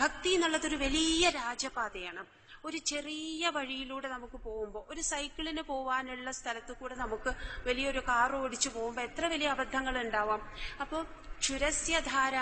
ഭക്തി എന്നുള്ളത് ഒരു വലിയ രാജപാതയാണ് ഒരു ചെറിയ വഴിയിലൂടെ നമുക്ക് പോകുമ്പോൾ ഒരു സൈക്കിളിന് പോവാനുള്ള സ്ഥലത്ത് കൂടെ നമുക്ക് വലിയൊരു കാർ ഓടിച്ചു പോകുമ്പോൾ എത്ര വലിയ അബദ്ധങ്ങൾ ഉണ്ടാവാം അപ്പോൾ ക്ഷുരസ്യധാര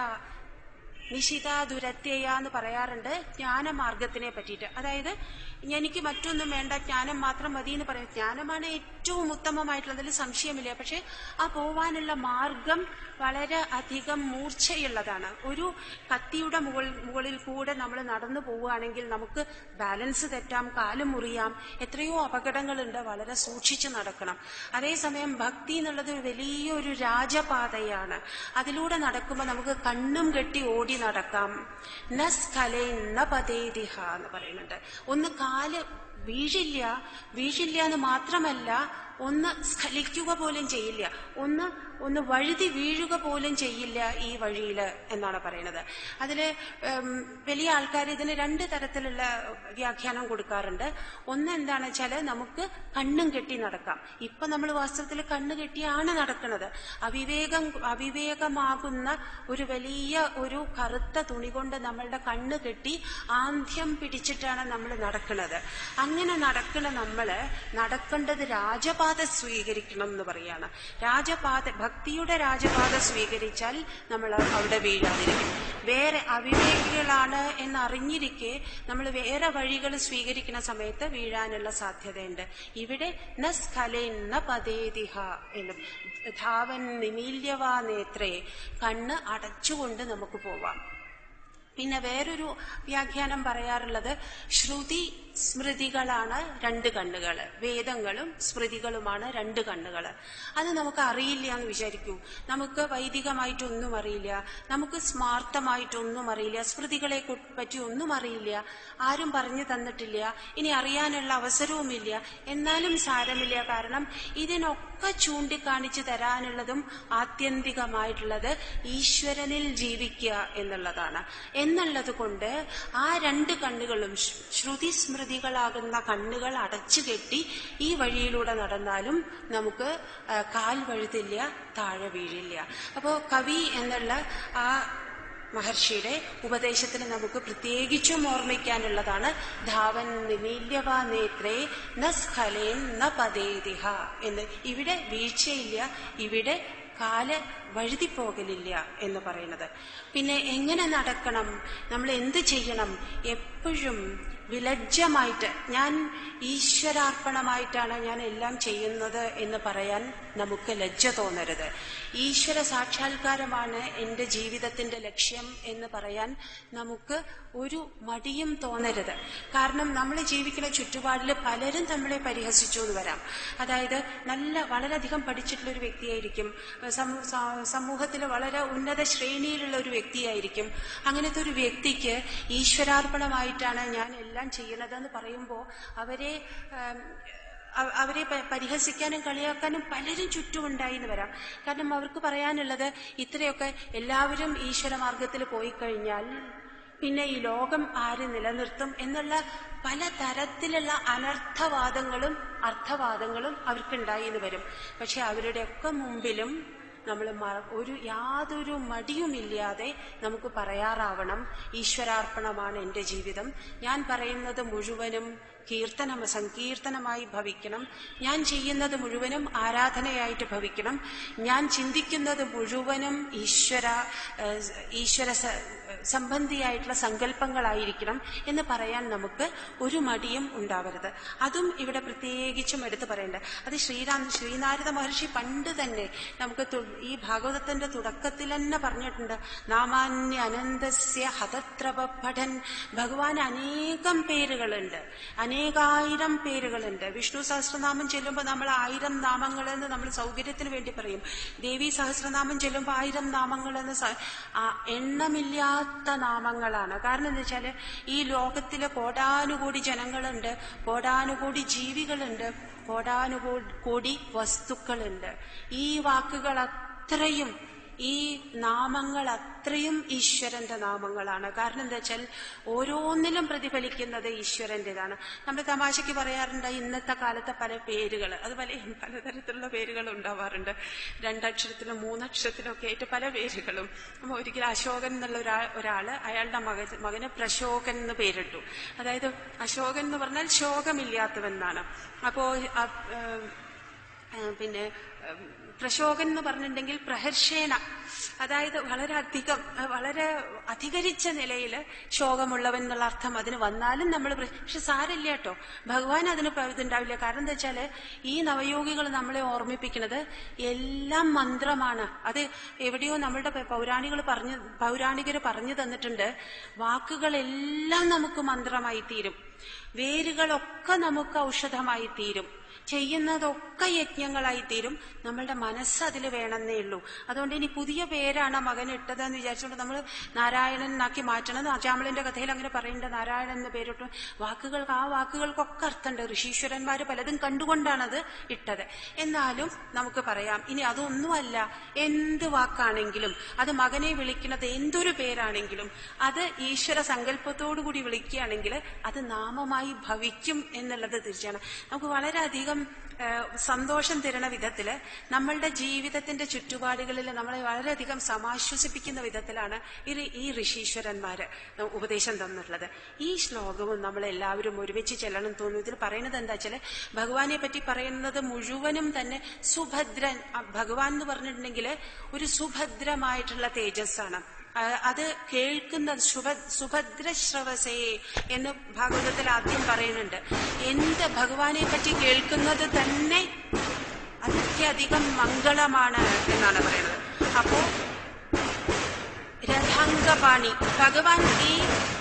നിശിത ദുരത്യയ എന്ന് പറയാറുണ്ട് ജ്ഞാനമാർഗത്തിനെ പറ്റിയിട്ട് അതായത് എനിക്ക് മറ്റൊന്നും വേണ്ട ജ്ഞാനം മാത്രം മതി എന്ന് പറയും ജ്ഞാനമാണ് ഏറ്റവും ഉത്തമമായിട്ടുള്ളതിൽ സംശയമില്ല പക്ഷെ ആ പോവാനുള്ള മാർഗം വളരെ അധികം മൂർച്ചയുള്ളതാണ് ഒരു കത്തിയുടെ മുകൾ മുകളിൽ കൂടെ നമ്മൾ നടന്നു പോവുകയാണെങ്കിൽ നമുക്ക് ബാലൻസ് തെറ്റാം കാല് മുറിയാം എത്രയോ അപകടങ്ങളുണ്ട് വളരെ സൂക്ഷിച്ചു നടക്കണം അതേസമയം ഭക്തി എന്നുള്ളത് ഒരു വലിയൊരു രാജപാതയാണ് അതിലൂടെ നടക്കുമ്പോൾ നമുക്ക് കണ്ണും കെട്ടി ഓടി നടക്കാം ന സ്ഖലേ ന പതേതിഹ എന്ന് പറയുന്നുണ്ട് ഒന്ന് കാല് വീഴില്ല വീഴില്ല എന്ന് മാത്രമല്ല ഒന്ന് സ്ഖലിക്കുക പോലും ചെയ്യില്ല ഒന്ന് ഒന്ന് വഴുതി വീഴുക പോലും ചെയ്യില്ല ഈ വഴിയിൽ എന്നാണ് പറയുന്നത് അതില് ഉം, വലിയ ആൾക്കാർ ഇതിന് രണ്ട് തരത്തിലുള്ള വ്യാഖ്യാനം കൊടുക്കാറുണ്ട് ഒന്ന് എന്താണെന്ന് വെച്ചാല് നമുക്ക് കണ്ണും കെട്ടി നടക്കാം ഇപ്പൊ നമ്മൾ വാസ്തവത്തിൽ കണ്ണ് കെട്ടിയാണ് നടക്കുന്നത് അവിവേകം അവിവേകമാകുന്ന ഒരു വലിയ ഒരു കറുത്ത തുണി കൊണ്ട് നമ്മളുടെ കണ്ണ് കെട്ടി ആന്ധ്യം പിടിച്ചിട്ടാണ് നമ്മൾ നടക്കുന്നത് അങ്ങനെ നടക്കുന്ന നമ്മള് നടക്കേണ്ടത് രാജപാത സ്വീകരിക്കണം എന്ന് പറയാണ് രാജപാത ഭക്തിയുടെ രാജപാത സ്വീകരിച്ചാൽ നമ്മൾ അവിടെ വീഴാതിരിക്കും വേറെ അവിവേകികളാണ് എന്നറിഞ്ഞിരിക്കെ നമ്മൾ വേറെ വഴികൾ സ്വീകരിക്കുന്ന സമയത്ത് വീഴാനുള്ള സാധ്യതയുണ്ട് ഇവിടെ ന സ്ഖലേ ന പതേതിഹ എന്നും ധാവൻ നിമീല്യവാ നേത്രേ കണ്ണ് അടച്ചുകൊണ്ട് നമുക്ക് പോവാം പിന്നെ വേറൊരു വ്യാഖ്യാനം പറയാറുള്ളത് ശ്രുതി സ്മൃതികളാണ് രണ്ട് കണ്ണുകള് വേദങ്ങളും സ്മൃതികളുമാണ് രണ്ട് കണ്ണുകള് അത് നമുക്ക് അറിയില്ല എന്ന് വിചാരിക്കൂ നമുക്ക് വൈദികമായിട്ടൊന്നും അറിയില്ല നമുക്ക് സ്മാർത്ഥമായിട്ടൊന്നും അറിയില്ല സ്മൃതികളെ കു- പറ്റി ഒന്നും അറിയില്ല ആരും പറഞ്ഞു തന്നിട്ടില്ല ഇനി അറിയാനുള്ള അവസരവുമില്ല എന്നാലും സാരമില്ല കാരണം ഇതിനൊക്കെ ചൂണ്ടിക്കാണിച്ചു തരാനുള്ളതും ആത്യന്തികമായിട്ടുള്ളത് ഈശ്വരനിൽ ജീവിക്കുക എന്നുള്ളതാണ് എന്നുള്ളത് കൊണ്ട് ആ രണ്ട് കണ്ണുകളും ശ്- ശ്രുതി സ്മൃതികളാകുന്ന കണ്ണുകൾ അടച്ചു കെട്ടി ഈ വഴിയിലൂടെ നടന്നാലും നമുക്ക് ആ, കാൽ വഴുതില്ല താഴെ വീഴില്ല അപ്പോ കവി എന്നുള്ള ആ മഹർഷിയുടെ ഉപദേശത്തിന് നമുക്ക് പ്രത്യേകിച്ചും ഓർമ്മിക്കാനുള്ളതാണ് ധാവൻ നിമീല്യവാ നേത്രേ ന സ്ഖലേൻ ന പതേതിഹ എന്ന് ഇവിടെ വീഴ്ചയില്ല ഇവിടെ കാല് വഴുതിപ്പോകലില്ല എന്ന് പറയുന്നത് പിന്നെ എങ്ങനെ നടക്കണം നമ്മൾ എന്ത് ചെയ്യണം എപ്പോഴും വിലജ്ജമായിട്ട് ഞാൻ ഈശ്വരാർപ്പണമായിട്ടാണ് ഞാൻ എല്ലാം ചെയ്യുന്നത് എന്ന് പറയാൻ നമുക്ക് ലജ്ജ തോന്നരുത് ഈശ്വര സാക്ഷാത്കാരമാണ് എൻ്റെ ജീവിതത്തിന്റെ ലക്ഷ്യം എന്ന് പറയാൻ നമുക്ക് ഒരു മടിയും തോന്നരുത് കാരണം നമ്മൾ ജീവിക്കുന്ന ചുറ്റുപാടിൽ പലരും നമ്മളെ പരിഹസിച്ചു എന്ന് വരാം അതായത് നല്ല വളരെയധികം പഠിച്ചിട്ടുള്ള ഒരു വ്യക്തിയായിരിക്കും സമൂ- സ- സമൂഹത്തിൽ വളരെ ഉന്നത ശ്രേണിയിലുള്ള ഒരു വ്യക്തിയായിരിക്കും അങ്ങനത്തെ ഒരു വ്യക്തിക്ക് ഈശ്വരാർപ്പണമായിട്ടാണ് ഞാൻ എല്ലാം ചെയ്യണതെന്ന് പറയുമ്പോൾ അവരെ ആം, അവ- അവരെ പ- പരിഹസിക്കാനും കളിയാക്കാനും പലരും ചുറ്റുമുണ്ടായി എന്ന് വരാം കാരണം അവർക്ക് പറയാനുള്ളത് ഇത്രയൊക്കെ എല്ലാവരും ഈശ്വര മാർഗത്തിൽ പോയി കഴിഞ്ഞാൽ പിന്നെ ഈ ലോകം ആര് നിലനിർത്തും എന്നുള്ള പല തരത്തിലുള്ള അനർത്ഥവാദങ്ങളും അർത്ഥവാദങ്ങളും അവർക്കുണ്ടായി എന്ന് വരും പക്ഷെ അവരുടെയൊക്കെ മുമ്പിലും നമ്മൾ ഒരു യാതൊരു മടിയുമില്ലാതെ നമുക്ക് പറയാറാവണം ഈശ്വരാർപ്പണമാണ് എൻ്റെ ജീവിതം ഞാൻ പറയുന്നത് മുഴുവനും കീർത്തനം സങ്കീർത്തനമായി ഭവിക്കണം ഞാൻ ചെയ്യുന്നത് മുഴുവനും ആരാധനയായിട്ട് ഭവിക്കണം ഞാൻ ചിന്തിക്കുന്നത് മുഴുവനും ഈശ്വര ഏഹ്, ഈശ്വര സ- സംബന്ധിയായിട്ടുള്ള സങ്കല്പങ്ങളായിരിക്കണം എന്ന് പറയാൻ നമുക്ക് ഒരു മടിയും ഉണ്ടാവരുത് അതും ഇവിടെ പ്രത്യേകിച്ചും എടുത്തു പറയേണ്ടത് അത് ശ്രീരാം ശ്രീനാരദ മഹർഷി പണ്ട് തന്നെ നമുക്ക് തു- ഈ ഭാഗവതത്തിന്റെ തുടക്കത്തിൽ തന്നെ പറഞ്ഞിട്ടുണ്ട് നാമാന്യ അനന്തസ്യ ഹതത്രവ പഠൻ ഭഗവാൻ അനേകം പേരുകളുണ്ട് അനേകായിരം പേരുകളുണ്ട് വിഷ്ണു സഹസ്രനാമം ചെല്ലുമ്പോൾ നമ്മൾ ആയിരം നാമങ്ങൾ എന്ന് നമ്മൾ സൗകര്യത്തിന് വേണ്ടി പറയും ദേവി സഹസ്രനാമം ചെല്ലുമ്പോൾ ആയിരം നാമങ്ങൾ എന്ന് സ- ആ എണ്ണമില്ലാത്ത നാമങ്ങളാണ് കാരണം എന്താ വെച്ചാല് ഈ ലോകത്തിലെ കോടാനുകോടി ജനങ്ങളുണ്ട് കോടാനുകോടി ജീവികളുണ്ട് കോടാനുകോടി കോടി വസ്തുക്കളുണ്ട് ഈ വാക്കുകൾ അത്രയും ഈ നാമങ്ങൾ അത്രയും ഈശ്വരന്റെ നാമങ്ങളാണ് കാരണം എന്താ വെച്ചാൽ ഓരോന്നിലും പ്രതിഫലിക്കുന്നത് ഈശ്വരന്റേതാണ് നമ്മൾ തമാശയ്ക്ക് പറയാറുണ്ട് ഇന്നത്തെ കാലത്തെ പല പേരുകൾ അത് പല പലതരത്തിലുള്ള പേരുകൾ ഉണ്ടാവാറുണ്ട് രണ്ടക്ഷരത്തിലും മൂന്നക്ഷരത്തിലും ഒക്കെ ആയിട്ട് പല പേരുകളും അപ്പൊ ഒരിക്കലും അശോകൻ എന്നുള്ള ഒരാ ഒരാള് അയാളുടെ മക മകന് പ്രശോകൻ എന്ന് പേരിട്ടു അതായത് അശോകൻ എന്ന് പറഞ്ഞാൽ ശോകമില്ലാത്തവൻ എന്നാണ് അപ്പോ ആ, ഏഹ്, ഏഹ്, പിന്നെ ഏഹ്, പ്രശോകൻ എന്ന് പറഞ്ഞിട്ടുണ്ടെങ്കിൽ പ്രഹർഷേണ അതായത് വളരെ അധികം ഏഹ്, വളരെ അധികരിച്ച നിലയിൽ ശോകമുള്ളവൻ എന്നുള്ള അർത്ഥം അതിന് വന്നാലും നമ്മൾ പക്ഷെ സാരില്ല കേട്ടോ ഭഗവാൻ അതിന് പ- ഇതുണ്ടാവില്ല കാരണം എന്താ വെച്ചാല് ഈ നവയോഗികൾ നമ്മളെ ഓർമ്മിപ്പിക്കുന്നത് എല്ലാം മന്ത്രമാണ് അത് എവിടെയോ നമ്മളുടെ പ- പൗരാണികൾ പറഞ്ഞു പൗരാണികർ പറഞ്ഞു തന്നിട്ടുണ്ട് വാക്കുകളെല്ലാം നമുക്ക് മന്ത്രമായി തീരും വേരുകളൊക്കെ നമുക്ക് ഔഷധമായി തീരും ചെയ്യുന്നതൊക്കെ യജ്ഞങ്ങളായി തീരും നമ്മളുടെ മനസ്സ് അതിൽ വേണമെന്നേ ഉള്ളൂ അതുകൊണ്ട് ഇനി പുതിയ പേരാണ് ആ മകൻ ഇട്ടതെന്ന് വിചാരിച്ചുകൊണ്ട് നമ്മൾ നാരായണൻ എന്നാക്കി മാറ്റണം അജാമളിന്റെ കഥയിൽ അങ്ങനെ പറയുന്നുണ്ട് നാരായണൻ എന്ന് പേരിട്ടു വാക്കുകൾക്ക് ആ വാക്കുകൾക്കൊക്കെ അർത്ഥമുണ്ട് ഋഷീശ്വരന്മാര് പലതും കണ്ടുകൊണ്ടാണത് ഇട്ടത് എന്നാലും നമുക്ക് പറയാം ഇനി അതൊന്നുമല്ല എന്ത് വാക്കാണെങ്കിലും അത് മകനെ വിളിക്കുന്നത് എന്തൊരു പേരാണെങ്കിലും അത് ഈശ്വര സങ്കല്പത്തോടുകൂടി വിളിക്കുകയാണെങ്കിൽ അത് നാമമായി ഭവിക്കും എന്നുള്ളത് തീർച്ചയാണ് നമുക്ക് വളരെയധികം ആ, സന്തോഷം തരുന്ന വിധത്തില് നമ്മളുടെ ജീവിതത്തിന്റെ ചുറ്റുപാടുകളിൽ നമ്മളെ വളരെയധികം സമാശ്വസിപ്പിക്കുന്ന വിധത്തിലാണ് ഈ ഋ- ഈ ഋഷീശ്വരന്മാര് ഉപദേശം തന്നിട്ടുള്ളത് ഈ ശ്ലോകവും നമ്മൾ എല്ലാവരും ഒരുമിച്ച് ചെല്ലണം തോന്നുന്നു ഇതിൽ പറയുന്നത് എന്താ വെച്ചാല് ഭഗവാനെ പറ്റി പറയുന്നത് മുഴുവനും തന്നെ സുഭദ്രൻ ആ, ഭഗവാൻ എന്ന് പറഞ്ഞിട്ടുണ്ടെങ്കിൽ ഒരു സുഭദ്രമായിട്ടുള്ള തേജസ്സാണ് ആ, അത് കേൾക്കുന്ന ശുഭ സുഭദ്രശ്രവസേ എന്ന് ഭാഗവതത്തിൽ ആദ്യം പറയുന്നുണ്ട് എന്ത് ഭഗവാനെ പറ്റി കേൾക്കുന്നത് തന്നെ അത്യധികം മംഗളമാണ് എന്നാണ് പറയുന്നത് അപ്പോ രഥാംഗപാണി ഭഗവാൻ ഈ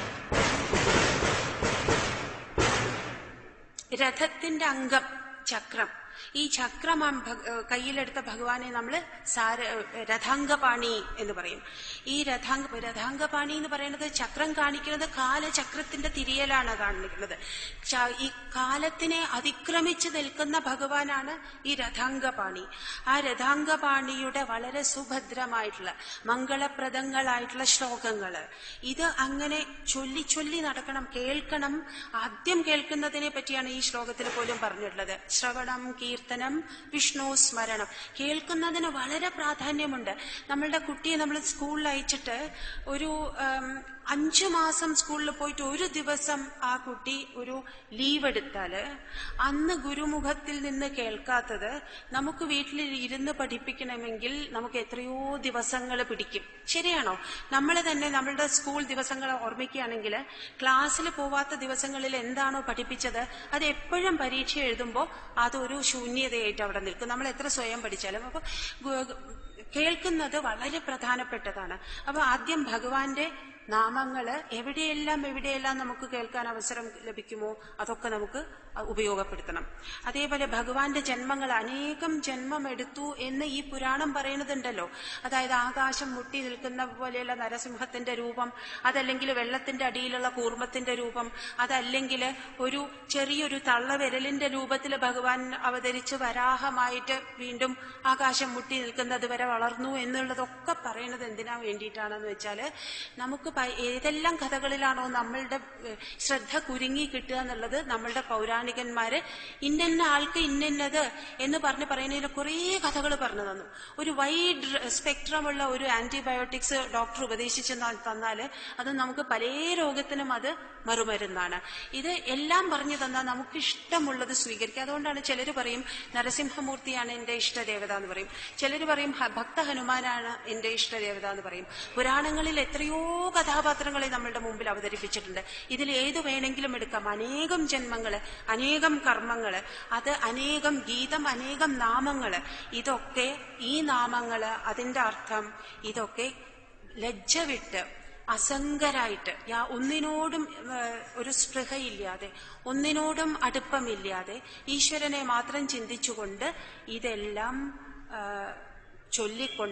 രഥത്തിന്റെ അംഗം ചക്രം ഈ ചക്രമാണ് ഭഗ- ഏഹ് കയ്യിലെടുത്ത ഭഗവാനെ നമ്മൾ സാര ഏഹ് രഥാംഗപാണി എന്ന് പറയും ഈ രഥാംഗ രഥാംഗപാണി എന്ന് പറയുന്നത് ചക്രം കാണിക്കുന്നത് കാലചക്രത്തിന്റെ തിരിയലാണ് കാണിക്കുന്നത് ച- ഈ കാലത്തിനെ അതിക്രമിച്ച് നിൽക്കുന്ന ഭഗവാനാണ് ഈ രഥാംഗപാണി ആ രഥാംഗപാണിയുടെ വളരെ സുഭദ്രമായിട്ടുള്ള മംഗളപ്രദങ്ങളായിട്ടുള്ള ശ്ലോകങ്ങള് ഇത് അങ്ങനെ ചൊല്ലി ചൊല്ലി നടക്കണം കേൾക്കണം ആദ്യം കേൾക്കുന്നതിനെ പറ്റിയാണ് ഈ ശ്ലോകത്തിൽ പോലും പറഞ്ഞിട്ടുള്ളത് ശ്രവണം കീർത്തനം വിഷ്ണു സ്മരണം കേൾക്കുന്നതിന് വളരെ പ്രാധാന്യമുണ്ട് നമ്മളുടെ കുട്ടിയെ നമ്മൾ സ്കൂളിൽ അയച്ചിട്ട് ഒരു ഉം, അഞ്ചു മാസം സ്കൂളിൽ പോയിട്ട് ഒരു ദിവസം ആ കുട്ടി ഒരു ലീവ് എടുത്താല് അന്ന് ഗുരുമുഖത്തിൽ നിന്ന് കേൾക്കാത്തത് നമുക്ക് വീട്ടിൽ ഇരുന്ന് പഠിപ്പിക്കണമെങ്കിൽ നമുക്ക് എത്രയോ ദിവസങ്ങൾ പിടിക്കും ശരിയാണോ നമ്മൾ തന്നെ നമ്മളുടെ സ്കൂൾ ദിവസങ്ങൾ ഓർമ്മിക്കുകയാണെങ്കിൽ ക്ലാസ്സിൽ പോവാത്ത ദിവസങ്ങളിൽ എന്താണോ പഠിപ്പിച്ചത് അത് എപ്പോഴും പരീക്ഷ എഴുതുമ്പോൾ അതൊരു ശൂന്യതയായിട്ട് അവിടെ നിൽക്കും നമ്മൾ എത്ര സ്വയം പഠിച്ചാലും അപ്പൊ ഗു- കേൾക്കുന്നത് വളരെ പ്രധാനപ്പെട്ടതാണ് അപ്പൊ ആദ്യം ഭഗവാന്റെ നാമങ്ങള് എവിടെയെല്ലാം എവിടെയെല്ലാം നമുക്ക് കേൾക്കാൻ അവസരം ലഭിക്കുമോ അതൊക്കെ നമുക്ക് ഉപയോഗപ്പെടുത്തണം അതേപോലെ ഭഗവാന്റെ ജന്മങ്ങൾ അനേകം ജന്മം എടുത്തു എന്ന് ഈ പുരാണം പറയുന്നതുണ്ടല്ലോ അതായത് ആകാശം മുട്ടി നിൽക്കുന്ന പോലെയുള്ള നരസിംഹത്തിന്റെ രൂപം അതല്ലെങ്കിൽ വെള്ളത്തിന്റെ അടിയിലുള്ള കൂർമ്മത്തിന്റെ രൂപം അതല്ലെങ്കിൽ ഒരു ചെറിയൊരു തള്ളവിരലിന്റെ രൂപത്തിൽ ഭഗവാൻ അവതരിച്ച് വരാഹമായിട്ട് വീണ്ടും ആകാശം മുട്ടി നിൽക്കുന്നത് വരെ വളർന്നു എന്നുള്ളതൊക്കെ പറയുന്നത് എന്തിനാ വേണ്ടിയിട്ടാണെന്ന് വെച്ചാല് നമുക്ക് പ- ഏതെല്ലാം കഥകളിലാണോ നമ്മളുടെ ഏഹ്, ശ്രദ്ധ കുരുങ്ങി കിട്ടുക എന്നുള്ളത് നമ്മളുടെ പൗരാണികന്മാര് ഇന്ന ആൾക്ക് ഇന്നത് എന്ന് പറഞ്ഞ് പറയുന്നതിന് കുറേ കഥകൾ പറഞ്ഞു തന്നു ഒരു വൈഡ് സ്പെക്ട്രം ഉള്ള ഒരു ആന്റിബയോട്ടിക്സ് ഡോക്ടർ ഉപദേശിച്ച് ന- തന്നാല് അത് നമുക്ക് പല രോഗത്തിനും അത് മറുമരുന്നാണ് ഇത് എല്ലാം പറഞ്ഞു തന്നാൽ നമുക്ക് ഇഷ്ടമുള്ളത് സ്വീകരിക്കുക അതുകൊണ്ടാണ് ചിലർ പറയും നരസിംഹമൂർത്തിയാണ് എന്റെ ഇഷ്ടദേവത എന്ന് പറയും ചിലർ പറയും ഹ- ഭക്ത ഹനുമാനാണ് എന്റെ ഇഷ്ടദേവത എന്ന് പറയും പുരാണങ്ങളിൽ എത്രയോ കഥാപാത്രങ്ങളെ നമ്മളുടെ മുമ്പിൽ അവതരിപ്പിച്ചിട്ടുണ്ട് ഇതിൽ ഏത് വേണമെങ്കിലും എടുക്കാം അനേകം ജന്മങ്ങള് അനേകം കർമ്മങ്ങള് അത് അനേകം ഗീതം അനേകം നാമങ്ങള് ഇതൊക്കെ ഈ നാമങ്ങള് അതിന്റെ അർത്ഥം ഇതൊക്കെ ലജ്ജ വിട്ട് അസംഗരായിട്ട് യാ ഒന്നിനോടും ഏഹ്, ഒരു സ്പൃഹയില്ലാതെ ഒന്നിനോടും അടുപ്പമില്ലാതെ ഈശ്വരനെ മാത്രം ചിന്തിച്ചുകൊണ്ട് ഇതെല്ലാം ഏഹ്, ചൊല്ലിക്കൊണ്ട്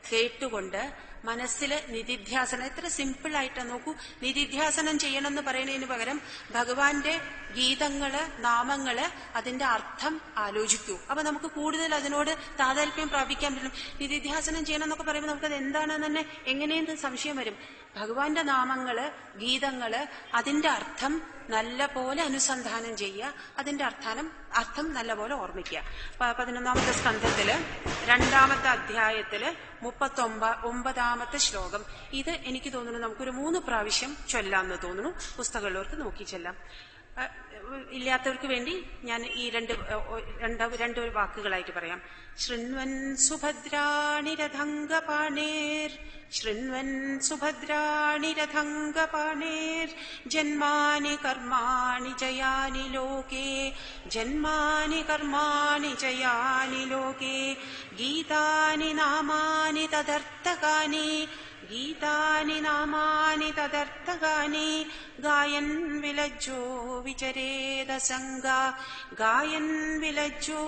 കേട്ടുകൊണ്ട് മനസ്സിൽ നിധിധ്യാസനം എത്ര സിമ്പിൾ ആയിട്ട് നോക്കൂ നിധിധ്യാസനം ചെയ്യണമെന്ന് പറയുന്നതിന് പകരം ഭഗവാന്റെ ഗീതങ്ങള് നാമങ്ങള് അതിന്റെ അർത്ഥം ആലോചിക്കൂ അപ്പൊ നമുക്ക് കൂടുതൽ അതിനോട് താതാൽപ്യം പ്രാപിക്കാൻ പറ്റും നിധിധ്യാസനം ചെയ്യണം എന്നൊക്കെ പറയുമ്പോൾ നമുക്കത് എന്താണെന്ന് തന്നെ എങ്ങനെയെന്ന് സംശയം വരും ഭഗവാന്റെ നാമങ്ങള് ഗീതങ്ങള് അതിന്റെ അർത്ഥം നല്ല പോലെ അനുസന്ധാനം ചെയ്യുക അതിന്റെ അർത്ഥാനം അർത്ഥം നല്ലപോലെ ഓർമ്മിക്കുക പ- പതിനൊന്നാമത്തെ സ്കന്ധത്തില് രണ്ടാമത്തെ അധ്യായത്തില് മുപ്പത്തി ഒമ്പതാമത്തെ ശ്ലോകം ഇത് എനിക്ക് തോന്നുന്നു നമുക്കൊരു മൂന്ന് പ്രാവശ്യം ചൊല്ലാമെന്ന് തോന്നുന്നു പുസ്തകമുള്ളവർക്ക് നോക്കി ചെല്ലാം ആ, ഇല്ലാത്തവർക്ക് വേണ്ടി ഞാൻ ഈ രണ്ട് ഏ, ഒ- രണ്ട് രണ്ട് വാക്കുകളായിട്ട് പറയാം ശൃണ്വൻ സുഭദ്രാണി രഥംഗപാണേർ ശൃണ്വൻ സുഭദ്രാണി രഥംഗപാണേർ ജന്മാനി കർമാണി ജയാനി ലോകേ ജന്മാനി കർമാണി ജയാനി ലോകേ ഗീതാനി നാമാനി തദർത്ഥകാനി ഗീതാനി നാമാനി തദർത്ഥകാനി ഗായൻ വിലജ്ജോ വിചരേദസംഗ ഗായൻ വിലജ്ജോ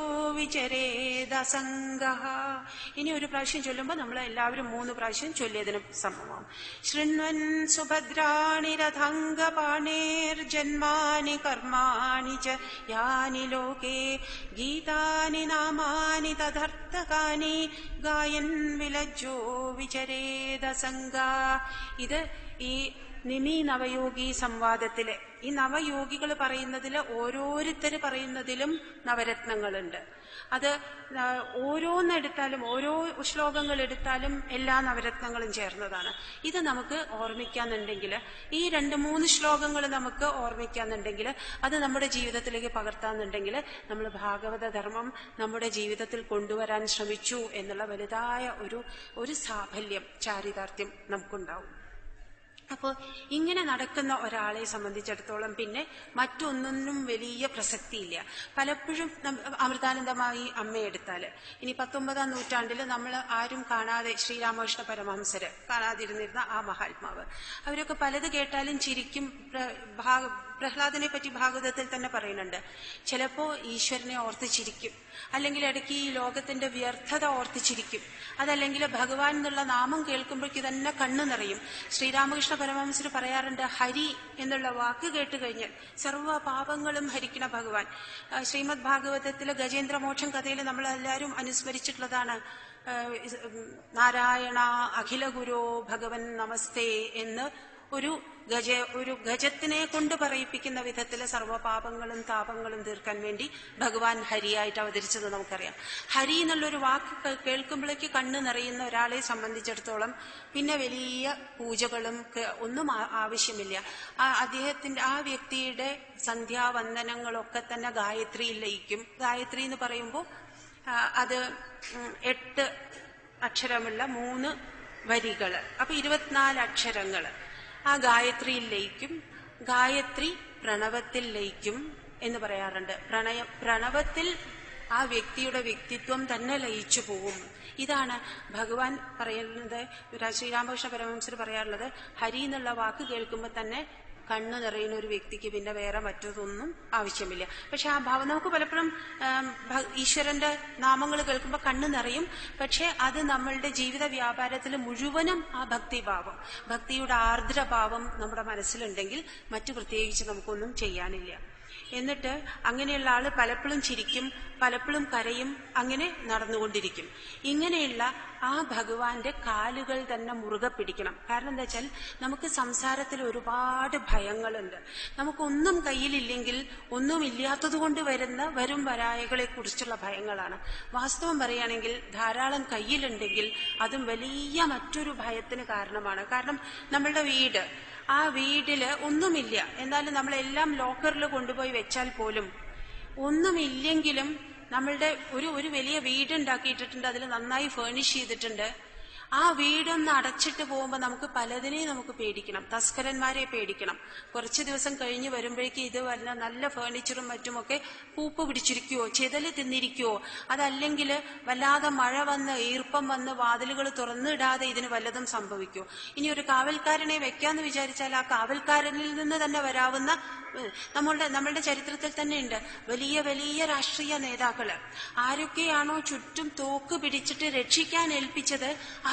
വിചരേദസംഗ ഇനി ഒരു പ്രാവശ്യം ചൊല്ലുമ്പോൾ നമ്മൾ എല്ലാവരും മൂന്ന് പ്രാവശ്യം ചൊല്ലിയതിന് സമമാവും ശൃണ്വൻ സുഭദ്രാണി രഥംഗപാണേർജന്മാനി കർമാണി ച യാനി ലോകേ ഗീതാനി നാമാനി തദർത്ഥകാനി ഗായൻ വിലജ്ജോ വിചരേദസംഗ ഇത് ഈ നിമി നവയോഗി സംവാദത്തില് ഈ നവയോഗികൾ പറയുന്നതില് ഓരോരുത്തര് പറയുന്നതിലും നവരത്നങ്ങളുണ്ട് അത് ആ, ഓരോന്നെടുത്താലും ഓരോ ശ്ലോകങ്ങൾ എടുത്താലും എല്ലാ നവരത്നങ്ങളും ചേർന്നതാണ് ഇത് നമുക്ക് ഓർമ്മിക്കാന്നുണ്ടെങ്കിൽ ഈ രണ്ട് മൂന്ന് ശ്ലോകങ്ങൾ നമുക്ക് ഓർമ്മിക്കാന്നുണ്ടെങ്കിൽ അത് നമ്മുടെ ജീവിതത്തിലേക്ക് പകർത്താന്നുണ്ടെങ്കിൽ നമ്മൾ ഭാഗവത ധർമ്മം നമ്മുടെ ജീവിതത്തിൽ കൊണ്ടുവരാൻ ശ്രമിച്ചു എന്നുള്ള വലുതായ ഒരു ഒരു സാഫല്യം ചാരിതാർത്ഥ്യം നമുക്കുണ്ടാവും അപ്പോൾ ഇങ്ങനെ നടക്കുന്ന ഒരാളെ സംബന്ധിച്ചിടത്തോളം പിന്നെ മറ്റൊന്നിനും വലിയ പ്രസക്തിയില്ല പലപ്പോഴും നം- അമൃതാനന്ദമായി അമ്മയെടുത്താല് ഇനി പത്തൊമ്പതാം നൂറ്റാണ്ടിൽ നമ്മൾ ആരും കാണാതെ ശ്രീരാമകൃഷ്ണ പരമഹംസര് കാണാതിരുന്നിരുന്ന ആ മഹാത്മാവ് അവരൊക്കെ പലത് കേട്ടാലും ചിരിക്കും പ്ര- ഭാഗ- പ്രഹ്ലാദനെ പറ്റി ഭാഗവതത്തിൽ തന്നെ പറയുന്നുണ്ട് ചിലപ്പോ ഈശ്വരനെ ഓർത്ത് ചിരിക്കും അല്ലെങ്കിൽ ഇടയ്ക്ക് ഈ ലോകത്തിന്റെ വ്യർത്ഥത ഓർത്ത് ചിരിക്കും അതല്ലെങ്കിൽ ഭഗവാൻ എന്നുള്ള നാമം കേൾക്കുമ്പോഴേക്ക് തന്നെ കണ്ണു നിറയും ശ്രീരാമകൃഷ്ണ പരമഹംസർ പറയാറുണ്ട് ഹരി എന്നുള്ള വാക്ക് കേട്ട് കഴിഞ്ഞാൽ സർവ്വ പാപങ്ങളും ഹരിക്കണ ഭഗവാൻ ആ, ശ്രീമദ് ഭാഗവതത്തിലെ ഗജേന്ദ്രമോക്ഷം കഥയിൽ നമ്മൾ എല്ലാവരും അനുസ്മരിച്ചിട്ടുള്ളതാണ് ആ, ഇത്, ഉം, നാരായണ അഖില ഗുരോ ഭഗവൻ നമസ്തേ എന്ന് ഒരു ഗജ ഒരു ഗജത്തിനെ കൊണ്ട് പറയിപ്പിക്കുന്ന വിധത്തിലെ സർവ്വപാപങ്ങളും താപങ്ങളും തീർക്കാൻ വേണ്ടി ഭഗവാൻ ഹരിയായിട്ട് അവതരിച്ചത് നമുക്കറിയാം ഹരി എന്നുള്ളൊരു വാക്ക് കേ- കേൾക്കുമ്പോഴേക്ക് കണ്ണ് നിറയുന്ന ഒരാളെ സംബന്ധിച്ചിടത്തോളം പിന്നെ വലിയ പൂജകളും ക- ഒന്നും ആ- ആവശ്യമില്ല ആ അദ്ദേഹത്തിന്റെ ആ വ്യക്തിയുടെ സന്ധ്യാവന്ദനങ്ങളൊക്കെ തന്നെ ഗായത്രിയിൽ ലയിക്കും ഗായത്രി എന്ന് പറയുമ്പോൾ ആ, അത് ഉം, എട്ട് അക്ഷരമുള്ള മൂന്ന് വരികള് അപ്പൊ ഇരുപത്തിനാല് അക്ഷരങ്ങള് ആ ഗായത്രിയിൽ ലയിക്കും ഗായത്രി പ്രണവത്തിൽ ലയിക്കും എന്ന് പറയാറുണ്ട് പ്രണയ പ്രണവത്തിൽ ആ വ്യക്തിയുടെ വ്യക്തിത്വം തന്നെ ലയിച്ചു പോകും ഇതാണ് ഭഗവാൻ പറയുന്നത് ശ്രീരാമകൃഷ്ണ പരമഹംസർ പറയാറുള്ളത് ഹരി എന്നുള്ള വാക്ക് കേൾക്കുമ്പോൾ തന്നെ കണ്ണ് നിറയുന്ന ഒരു വ്യക്തിക്ക് പിന്നെ വേറെ മറ്റതൊന്നും ആവശ്യമില്ല പക്ഷെ ആ ഭാവം നമുക്ക് പലപ്പോഴും ആം, ഭ- ഈശ്വരന്റെ നാമങ്ങൾ കേൾക്കുമ്പോൾ കണ്ണ് നിറയും പക്ഷെ അത് നമ്മളുടെ ജീവിത വ്യാപാരത്തിൽ മുഴുവനും ആ ഭക്തിഭാവം ഭക്തിയുടെ ആർദ്രഭാവം നമ്മുടെ മനസ്സിലുണ്ടെങ്കിൽ മറ്റു പ്രത്യേകിച്ച് നമുക്കൊന്നും ചെയ്യാനില്ല എന്നിട്ട് അങ്ങനെയുള്ള ആള് പലപ്പോഴും ചിരിക്കും പലപ്പോഴും കരയും അങ്ങനെ നടന്നുകൊണ്ടിരിക്കും ഇങ്ങനെയുള്ള ആ ഭഗവാന്റെ കാലുകൾ തന്നെ മുറുകെ പിടിക്കണം കാരണം എന്താ വെച്ചാൽ നമുക്ക് സംസാരത്തിൽ ഒരുപാട് ഭയങ്ങളുണ്ട് നമുക്കൊന്നും കയ്യിലില്ലെങ്കിൽ ഒന്നും ഇല്ലാത്തത് കൊണ്ട് വരുന്ന വരും വരായകളെ കുറിച്ചുള്ള ഭയങ്ങളാണ് വാസ്തവം പറയുകയാണെങ്കിൽ ധാരാളം കയ്യിലുണ്ടെങ്കിൽ അതും വലിയ മറ്റൊരു ഭയത്തിന് കാരണമാണ് കാരണം നമ്മളുടെ വീട് ആ വീട്ടില് ഒന്നുമില്ല എന്നാലും നമ്മളെല്ലാം ലോക്കറിൽ കൊണ്ടുപോയി വെച്ചാൽ പോലും ഒന്നുമില്ലെങ്കിലും നമ്മളുടെ ഒരു ഒരു വലിയ വീട് ഉണ്ടാക്കിയിട്ടിട്ടുണ്ട് അതിൽ നന്നായി ഫേണിഷ് ചെയ്തിട്ടുണ്ട് ആ വീടൊന്ന് അടച്ചിട്ട് പോകുമ്പോൾ നമുക്ക് പലതിനെയും നമുക്ക് പേടിക്കണം തസ്കരന്മാരെ പേടിക്കണം കുറച്ച് ദിവസം കഴിഞ്ഞ് വരുമ്പോഴേക്ക് ഇത് വല്ല നല്ല ഫേർണിച്ചറും മറ്റുമൊക്കെ പൂപ്പ് പിടിച്ചിരിക്കുവോ ചെതല് തിന്നിരിക്കുവോ അതല്ലെങ്കിൽ വല്ലാതെ മഴ വന്ന് ഈർപ്പം വന്ന് വാതിലുകൾ തുറന്നിടാതെ ഇതിന് വല്ലതും സംഭവിക്കുമോ ഇനി ഒരു കാവൽക്കാരനെ വെക്കാന്ന് വിചാരിച്ചാൽ ആ കാവൽക്കാരനിൽ നിന്ന് തന്നെ വരാവുന്ന ഏഹ്, നമ്മളുടെ നമ്മളുടെ ചരിത്രത്തിൽ തന്നെ ഉണ്ട് വലിയ വലിയ രാഷ്ട്രീയ നേതാക്കള് ആരൊക്കെയാണോ ചുറ്റും തോക്ക് പിടിച്ചിട്ട് രക്ഷിക്കാൻ ഏൽപ്പിച്ചത്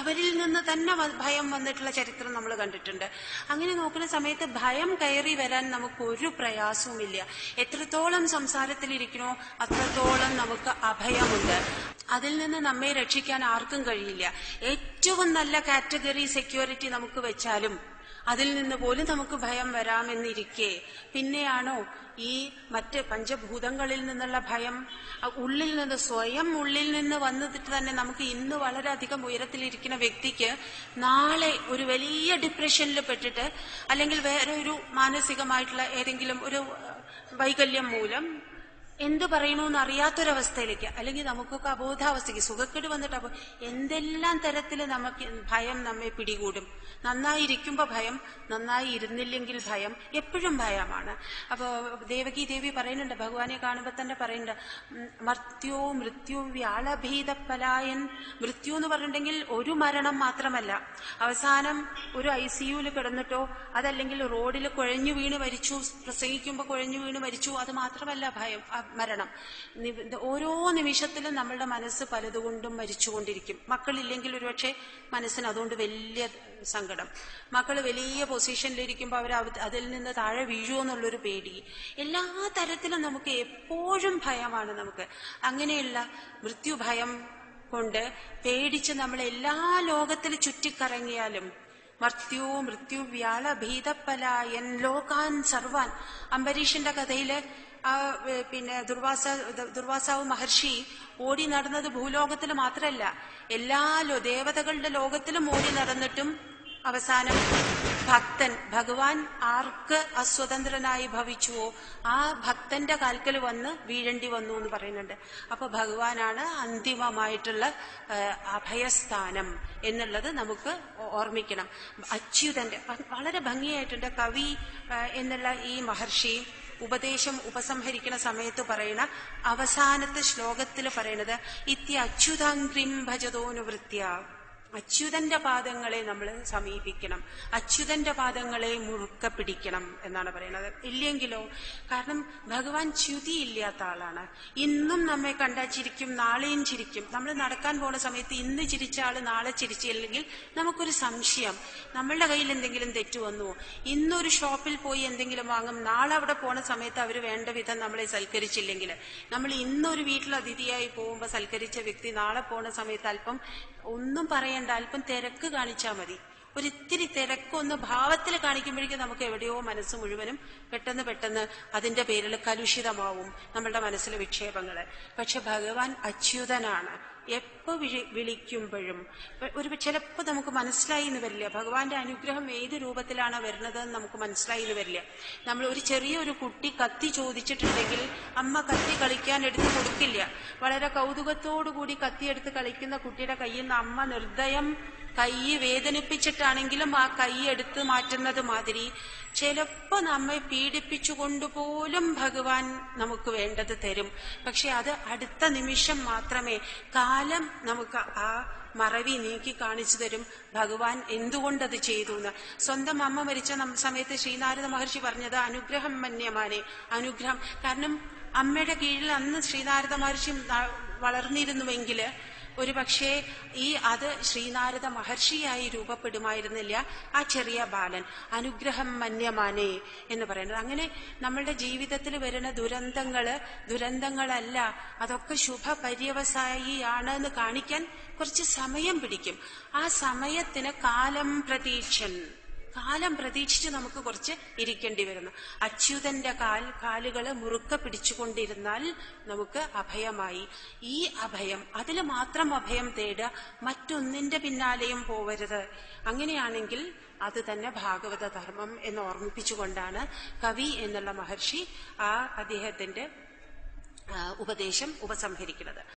അവരിൽ നിന്ന് തന്നെ വ- ഭയം വന്നിട്ടുള്ള ചരിത്രം നമ്മൾ കണ്ടിട്ടുണ്ട് അങ്ങനെ നോക്കുന്ന സമയത്ത് ഭയം കയറി വരാൻ നമുക്ക് ഒരു പ്രയാസവുമില്ല എത്രത്തോളം സംസാരത്തിലിരിക്കണോ അത്രത്തോളം നമുക്ക് അഭയമുണ്ട് അതിൽ നിന്ന് നമ്മെ രക്ഷിക്കാൻ ആർക്കും കഴിയില്ല ഏറ്റവും നല്ല കാറ്റഗറി സെക്യൂരിറ്റി നമുക്ക് വെച്ചാലും അതിൽ നിന്ന് പോലും നമുക്ക് ഭയം വരാമെന്നിരിക്കെ പിന്നെയാണോ ഈ മറ്റ് പഞ്ചഭൂതങ്ങളിൽ നിന്നുള്ള ഭയം അ, ഉള്ളിൽ നിന്ന് സ്വയം ഉള്ളിൽ നിന്ന് വന്നിട്ട് തന്നെ നമുക്ക് ഇന്ന് വളരെയധികം ഉയരത്തിലിരിക്കുന്ന വ്യക്തിക്ക് നാളെ ഒരു വലിയ ഡിപ്രഷനിൽ പെട്ടിട്ട് അല്ലെങ്കിൽ വേറെ ഒരു മാനസികമായിട്ടുള്ള ഏതെങ്കിലും ഒരു അഹ്, വൈകല്യം മൂലം എന്ത് പറയണമെന്ന് അറിയാത്തൊരവസ്ഥയിലേക്ക് അല്ലെങ്കിൽ നമുക്കൊക്കെ അബോധാവസ്ഥയ്ക്ക് സുഖക്കേട് വന്നിട്ട് അപ്പൊ എന്തെല്ലാം തരത്തിൽ നമുക്ക് ഭയം നമ്മെ പിടികൂടും നന്നായിരിക്കുമ്പോ ഭയം നന്നായി ഇരുന്നില്ലെങ്കിൽ ഭയം എപ്പോഴും ഭയമാണ് അപ്പോ ദേവകി ദേവി പറയുന്നുണ്ട് ഭഗവാനെ കാണുമ്പോ തന്നെ പറയുന്നുണ്ട് ഉം, മർത്യോ മൃത്യു വ്യാളഭീതപ്പലായൻ മൃത്യു എന്ന് പറഞ്ഞിട്ടുണ്ടെങ്കിൽ ഒരു മരണം മാത്രമല്ല അവസാനം ഒരു ഐ സിയുയിൽ കിടന്നിട്ടോ അതല്ലെങ്കിൽ റോഡിൽ കുഴഞ്ഞു വീണ് മരിച്ചു പ്രസംഗിക്കുമ്പോൾ കുഴഞ്ഞു വീണ് മരിച്ചു അത് മാത്രമല്ല ഭയം ആ മരണം നി- ഇത് ഓരോ നിമിഷത്തിലും നമ്മളുടെ മനസ്സ് പലതുകൊണ്ടും മരിച്ചുകൊണ്ടിരിക്കും മക്കളില്ലെങ്കിൽ ഒരുപക്ഷെ മനസ്സിന് അതുകൊണ്ട് വലിയ സങ്കടം മക്കൾ വലിയ പൊസിഷനിലിരിക്കുമ്പോൾ അവർ അവ- അതിൽ നിന്ന് താഴെ വീഴുമോ എന്നുള്ളൊരു പേടി എല്ലാ തരത്തിലും നമുക്ക് എപ്പോഴും ഭയമാണ് നമുക്ക് അങ്ങനെയുള്ള മൃത്യുഭയം കൊണ്ട് പേടിച്ച് നമ്മൾ എല്ലാ ലോകത്തിൽ ചുറ്റിക്കറങ്ങിയാലും മർത്യോ മൃത്യു വ്യാള ഭീതപ്പലായൻ ലോകാൻ സർവാൻ അംബരീഷിന്റെ കഥയില് ആ ഏ, പിന്നെ ദുർവാസ ദ- ദുർവാസാവ് മഹർഷി ഓടി നടന്നത് ഭൂലോകത്തിൽ മാത്രമല്ല എല്ലാ ലോ- ദേവതകളുടെ ലോകത്തിലും ഓടി നടന്നിട്ടും അവസാനം ഭക്തൻ ഭഗവാൻ ആർക്ക് അസ്വതന്ത്രനായി ഭവിച്ചുവോ ആ ഭക്തന്റെ കാൽക്കൽ വന്ന് വീഴേണ്ടി വന്നു എന്ന് പറയുന്നുണ്ട് അപ്പൊ ഭഗവാനാണ് അന്തിമമായിട്ടുള്ള ആ, അഭയസ്ഥാനം എന്നുള്ളത് നമുക്ക് ഓ- ഓർമ്മിക്കണം അച്യുതന്റെ വ- വളരെ ഭംഗിയായിട്ടുണ്ട് കവി ആ, എന്നുള്ള ഈ മഹർഷി ഉപദേശം ഉപസംഹരിക്കുന്ന സമയത്ത് പറയുന്ന അവസാനത്തെ ശ്ലോകത്തിൽ പറയുന്നത് ഇത്യ അച്യുതാംഗ്രിം ഭജതോനുവൃത്യ അച്യുതന്റെ പാദങ്ങളെ നമ്മൾ സമീപിക്കണം അച്യുതന്റെ പാദങ്ങളെ മുറുക്ക പിടിക്കണം എന്നാണ് പറയുന്നത് ഇല്ലെങ്കിലോ കാരണം ഭഗവാൻ ച്യുതിയില്ലാത്ത ആളാണ് ഇന്നും നമ്മെ കണ്ടാ ചിരിക്കും നാളെയും ചിരിക്കും നമ്മൾ നടക്കാൻ പോണ സമയത്ത് ഇന്ന് ചിരിച്ച ആള് നാളെ ചിരിച്ചില്ലെങ്കിൽ നമുക്കൊരു സംശയം നമ്മളുടെ കയ്യിൽ എന്തെങ്കിലും തെറ്റു വന്നു ഇന്നൊരു ഷോപ്പിൽ പോയി എന്തെങ്കിലും വാങ്ങും നാളെ അവിടെ പോണ സമയത്ത് അവർ വേണ്ട വിധം നമ്മളെ സൽക്കരിച്ചില്ലെങ്കിൽ നമ്മൾ ഇന്നൊരു വീട്ടിൽ അതിഥിയായി പോകുമ്പോൾ സൽക്കരിച്ച വ്യക്തി നാളെ പോണ സമയത്ത് അല്പം ഒന്നും പറയണ്ട അല്പം തിരക്ക് കാണിച്ചാൽ മതി ഒരിത്തിരി തിരക്കൊന്ന് ഭാവത്തിൽ കാണിക്കുമ്പോഴേക്കും നമുക്ക് എവിടെയോ മനസ്സ് മുഴുവനും പെട്ടെന്ന് പെട്ടെന്ന് അതിന്റെ പേരിൽ കലുഷിതമാവും നമ്മളുടെ മനസ്സിലെ വിക്ഷേപങ്ങള് പക്ഷെ ഭഗവാൻ അച്യുതനാണ് എപ്പോ വിളി വിളിക്കുമ്പോഴും ഇപ്പൊ ഒരു ചിലപ്പോൾ നമുക്ക് മനസ്സിലായി എന്ന് വരില്ല ഭഗവാന്റെ അനുഗ്രഹം ഏത് രൂപത്തിലാണ് വരുന്നത് എന്ന് നമുക്ക് മനസ്സിലായി എന്ന് വരില്ല നമ്മൾ ഒരു ചെറിയൊരു കുട്ടി കത്തി ചോദിച്ചിട്ടുണ്ടെങ്കിൽ അമ്മ കത്തി കളിക്കാൻ എടുത്ത് കൊടുക്കില്ല വളരെ കൗതുകത്തോടു കൂടി കത്തിയെടുത്ത് കളിക്കുന്ന കുട്ടിയുടെ കയ്യിൽ നിന്ന് അമ്മ നിർദ്ദയം കൈ വേദനിപ്പിച്ചിട്ടാണെങ്കിലും ആ കൈ എടുത്ത് മാറ്റുന്നത് മാതിരി ചിലപ്പോ നമ്മെ പീഡിപ്പിച്ചുകൊണ്ടുപോലും ഭഗവാൻ നമുക്ക് വേണ്ടത് തരും പക്ഷെ അത് അടുത്ത നിമിഷം മാത്രമേ കാലം നമുക്ക് ആ മറവി നീക്കി കാണിച്ചു തരും ഭഗവാൻ എന്തുകൊണ്ടത് ചെയ്തു എന്ന് സ്വന്തം അമ്മ മരിച്ച നം- സമയത്ത് ശ്രീനാരദ മഹർഷി പറഞ്ഞത് അനുഗ്രഹം മന്യമാനെ അനുഗ്രഹം കാരണം അമ്മയുടെ കീഴിൽ അന്ന് ശ്രീനാരദ മഹർഷി ന- വളർന്നിരുന്നുവെങ്കില് ഒരു പക്ഷേ ഈ അത് ശ്രീനാരദ മഹർഷിയായി രൂപപ്പെടുമായിരുന്നില്ല ആ ചെറിയ ബാലൻ അനുഗ്രഹം മന്യമാനേ എന്ന് പറയുന്നത് അങ്ങനെ നമ്മളുടെ ജീവിതത്തിൽ വരുന്ന ദുരന്തങ്ങള് ദുരന്തങ്ങളല്ല അതൊക്കെ ശുഭ പര്യവസായിയാണ് എന്ന് കാണിക്കാൻ കുറച്ച് സമയം പിടിക്കും ആ സമയത്തിന് കാലം പ്രതീക്ഷൻ കാലം പ്രതീക്ഷിച്ച് നമുക്ക് കുറച്ച് ഇരിക്കേണ്ടി വരുന്നു അച്യുതന്റെ കാൽ കാലുകള് മുറുക്ക പിടിച്ചുകൊണ്ടിരുന്നാൽ നമുക്ക് അഭയമായി ഈ അഭയം അതിൽ മാത്രം അഭയം തേടുക മറ്റൊന്നിന്റെ പിന്നാലെയും പോവരുത് അങ്ങനെയാണെങ്കിൽ അത് തന്നെ ഭാഗവത ധർമ്മം എന്ന് ഓർമ്മിപ്പിച്ചുകൊണ്ടാണ് കവി എന്നുള്ള മഹർഷി ആ അദ്ദേഹത്തിന്റെ ആ, ഉപദേശം ഉപസംഹരിക്കുന്നത്